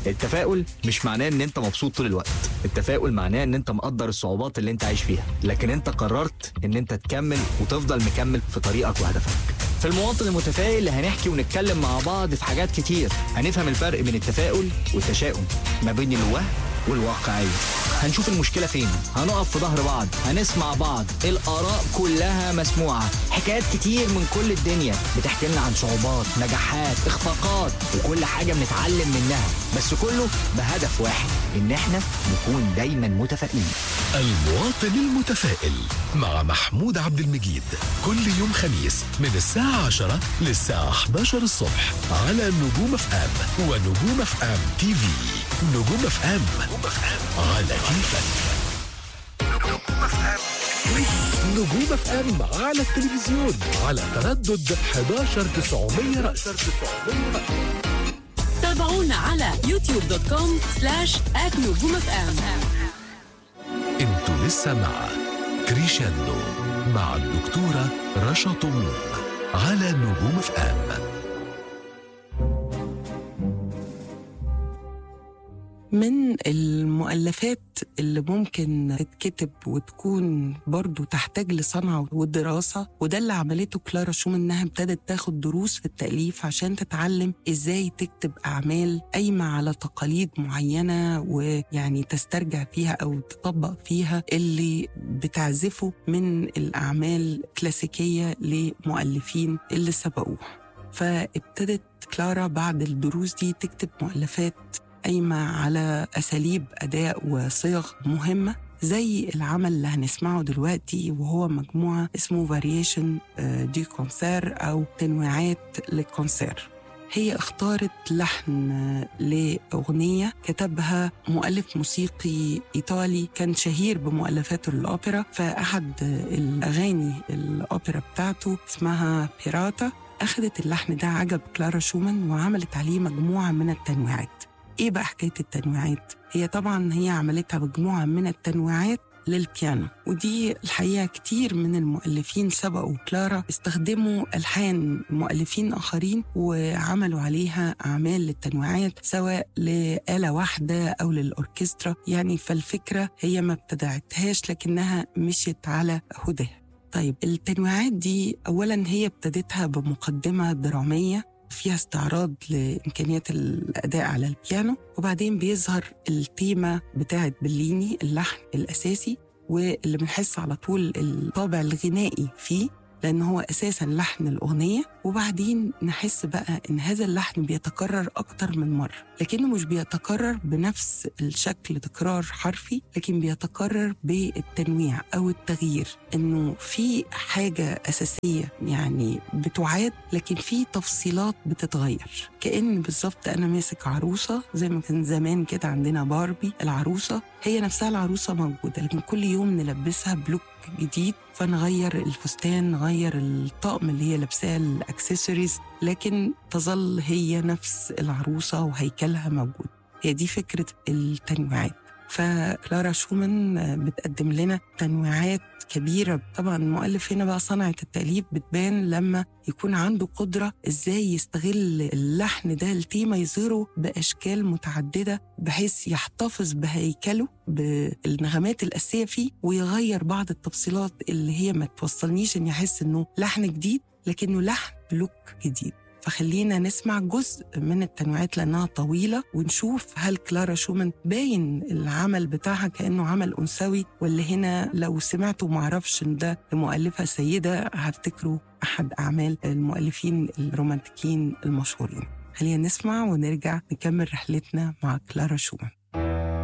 التفاؤل مش معناه ان انت مبسوط طول الوقت التفاؤل معناه ان انت مقدر الصعوبات اللي انت عايش فيها لكن انت قررت ان انت تكمل وتفضل مكمل في طريقك وهدفك في المواطن المتفائل هنحكي ونتكلم مع بعض في حاجات كتير هنفهم الفرق بين التفاؤل والتشاؤم ما بين الوهم والواقعية هنشوف المشكلة فين هنقف في ظهر بعض هنسمع بعض الآراء كلها مسموعة حكايات كتير من كل الدنيا بتحكي لنا عن صعوبات نجاحات اخفاقات وكل حاجة بنتعلم منها بس كله بهدف واحد ان احنا نكون دايما متفائلين المواطن المتفائل مع محمود عبد المجيد كل يوم خميس من الساعة 10 للساعة 11 الصبح على نجوم اف ام ونجوم اف ام تي في نجوم اف ام على كيفك نجوم اف ام على التلفزيون على تردد 11 900 رأس تابعونا على يوتيوب دوت كوم سلاش نجوم اف ام انتوا لسه مع كريشاندو مع الدكتورة رشا طموح على نجوم اف ام من المؤلفات اللي ممكن تتكتب وتكون برضو تحتاج لصنعة ودراسة وده اللي عملته كلارا شوم انها ابتدت تاخد دروس في التأليف عشان تتعلم ازاي تكتب أعمال قايمة على تقاليد معينة ويعني تسترجع فيها أو تطبق فيها اللي بتعزفه من الأعمال كلاسيكية لمؤلفين اللي سبقوها فابتدت كلارا بعد الدروس دي تكتب مؤلفات قايمة على أساليب أداء وصيغ مهمة زي العمل اللي هنسمعه دلوقتي وهو مجموعة اسمه فاريشن دي كونسير أو تنويعات للكونسير هي اختارت لحن لأغنية كتبها مؤلف موسيقي إيطالي كان شهير بمؤلفاته للأوبرا فأحد الأغاني الأوبرا بتاعته اسمها بيراتا أخذت اللحن ده عجب كلارا شومان وعملت عليه مجموعة من التنويعات ايه بقى حكايه التنويعات هي طبعا هي عملتها مجموعه من التنويعات للبيانو ودي الحقيقه كتير من المؤلفين سبقوا كلارا استخدموا الحان مؤلفين اخرين وعملوا عليها اعمال للتنويعات سواء لاله واحده او للاوركسترا يعني فالفكره هي ما ابتدعتهاش لكنها مشيت على هداها طيب التنويعات دي اولا هي ابتدتها بمقدمه دراميه فيها استعراض لإمكانيات الأداء على البيانو وبعدين بيظهر التيمة بتاعت بليني اللحن الأساسي واللي بنحس على طول الطابع الغنائي فيه لأن هو أساسا لحن الأغنية وبعدين نحس بقى إن هذا اللحن بيتكرر أكتر من مرة لكنه مش بيتكرر بنفس الشكل تكرار حرفي لكن بيتكرر بالتنويع أو التغيير إنه في حاجة أساسية يعني بتعاد لكن في تفصيلات بتتغير كأن بالظبط أنا ماسك عروسة زي ما كان زمان كده عندنا باربي العروسة هي نفسها العروسة موجودة لكن كل يوم نلبسها بلوك جديد فنغير الفستان نغير الطقم اللي هي لابساه الاكسسوارز لكن تظل هي نفس العروسه وهيكلها موجود هي دي فكره التنويعات فكلارا شومان بتقدم لنا تنويعات كبيرة طبعا المؤلف هنا بقى صنعة التأليف بتبان لما يكون عنده قدرة ازاي يستغل اللحن ده التيمة يظهره بأشكال متعددة بحيث يحتفظ بهيكله بالنغمات الأساسية فيه ويغير بعض التفصيلات اللي هي ما توصلنيش إني أحس إنه لحن جديد لكنه لحن بلوك جديد فخلينا نسمع جزء من التنويعات لأنها طويلة ونشوف هل كلارا شومان باين العمل بتاعها كأنه عمل أنثوي ولا هنا لو سمعته معرفش إن ده لمؤلفة سيدة هفتكره أحد أعمال المؤلفين الرومانتيكيين المشهورين خلينا نسمع ونرجع نكمل رحلتنا مع كلارا شومان